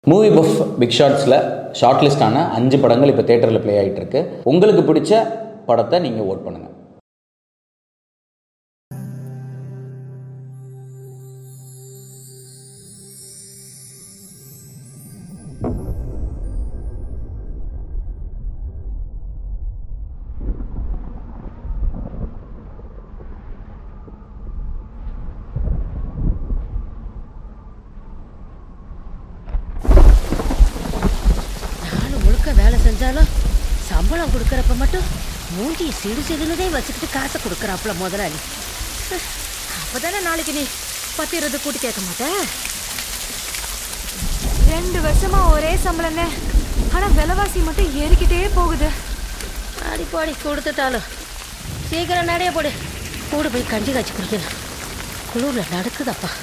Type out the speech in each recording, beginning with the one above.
movie buff big ஷாட்ஸில் short லிஸ்டான அஞ்சு படங்கள் இப்போ தேட்டரில் ப்ளே ஆகிட்டு இருக்கு உங்களுக்கு பிடிச்ச படத்தை நீங்கள் ஓட் பண்ணுங்கள் நாலு முழுக்க வேலை செஞ்சாலும் சம்பளம் கொடுக்கறப்ப மட்டும் மூஞ்சி சிடு சிடுனதே வச்சுக்கிட்டு காசை கொடுக்கறாப்புல முதலாளி அப்பதானே நாளைக்கு நீ பத்திரது கூட்டி கேட்க மாட்ட ரெண்டு வருஷமா ஒரே சம்பளம்னே ஆனா விலைவாசி மட்டும் ஏறிக்கிட்டே போகுது ஆடி போடி கொடுத்துட்டாலும் சீக்கிரம் நடைய போடு கூட போய் கஞ்சி காய்ச்சி குடிக்கலாம் குளிர்ல நடக்குதப்பா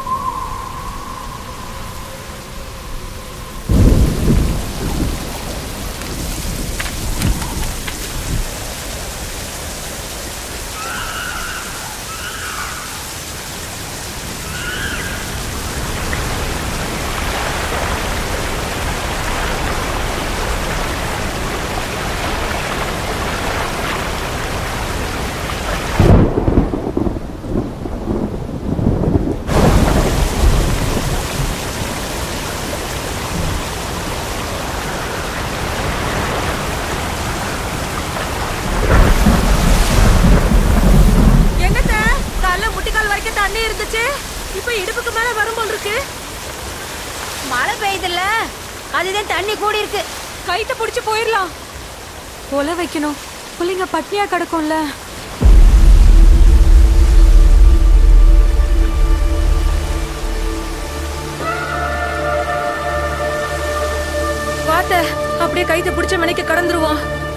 என்னத்த காலைல முட்டிக்கால் வரைக்கும் தண்ணி இருந்துச்சு இப்ப இடுப்புக்கு மேல வரும் போல் இருக்கு மழை பெய்யுதுல்ல அதுதான் தண்ணி கூடி இருக்கு கைத்த புடிச்சு போயிடலாம் ஒலை வைக்கணும் புள்ளைங்க பட்னியா கிடக்கும்ல வாத்த அப்படியே கைத்த பிடிச்ச மணிக்கு கடந்துருவோம்